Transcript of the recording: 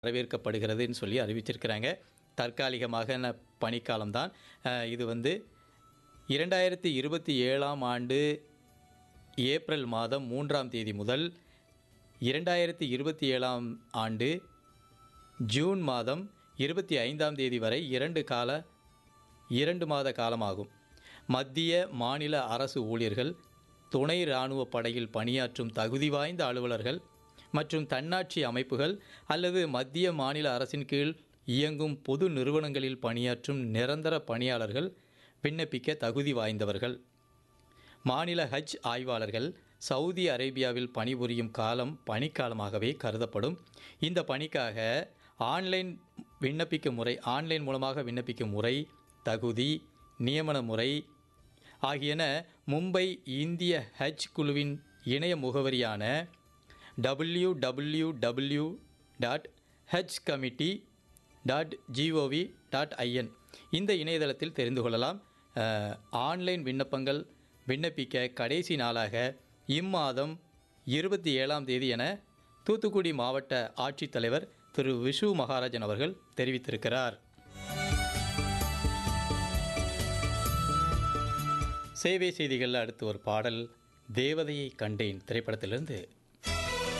வரவேற்கப்படுகிறதுன்னு சொல்லி அறிவிச்சிருக்கிறாங்க தற்காலிகமாக ந- பணிக்காலம்தான் அஹ், இது வந்து இரண்டாயிரத்தி இருபத்தி ஏழாம் ஆண்டு ஏப்ரல் மாதம் மூன்றாம் தேதி முதல் இரண்டாயிரத்தி இருபத்தி ஏழாம் ஆண்டு ஜூன் மாதம் இருபத்தி ஐந்தாம் தேதி வரை இரண்டு கால இரண்டு மாத காலமாகும் மத்திய மாநில அரசு ஊழியர்கள் துணை இராணுவ படையில் பணியாற்றும் தகுதி வாய்ந்த அலுவலர்கள் மற்றும் தன்னாட்சி அமைப்புகள் அல்லது மத்திய மாநில அரசின் கீழ் இயங்கும் பொது நிறுவனங்களில் பணியாற்றும் நிரந்தர பணியாளர்கள் விண்ணப்பிக்க தகுதி வாய்ந்தவர்கள் மாநில ஹஜ் ஆய்வாளர்கள் சவுதி அரேபியாவில் பணிபுரியும் காலம் பணிக்காலமாகவே கருதப்படும் இந்த பணிக்காக ஆன்லைன் விண்ணப்பிக்கும் முறை ஆன்லைன் மூலமாக விண்ணப்பிக்கும் முறை தகுதி நியமன முறை ஆகியன மும்பை இந்திய ஹஜ் குழுவின் இணைய முகவரியான W W W dot haj committee dot GOV dot IN இந்த இணையதளத்தில் தெரிந்து கொள்ளலாம் அஹ், ஆன்லைன் விண்ணப்பங்கள் விண்ணப்பிக்க கடைசி நாளாக இம்மாதம் இருபத்தி ஏழாம் தேதி என தூத்துக்குடி மாவட்ட ஆட்சித்தலைவர் திரு விஷு மகாராஜன் அவர்கள் தெரிவித்திருக்கிறார் சேவை செய்திகளில் அடுத்து ஒரு பாடல் தேவதையை கண்டேன் திரைப்படத்திலிருந்து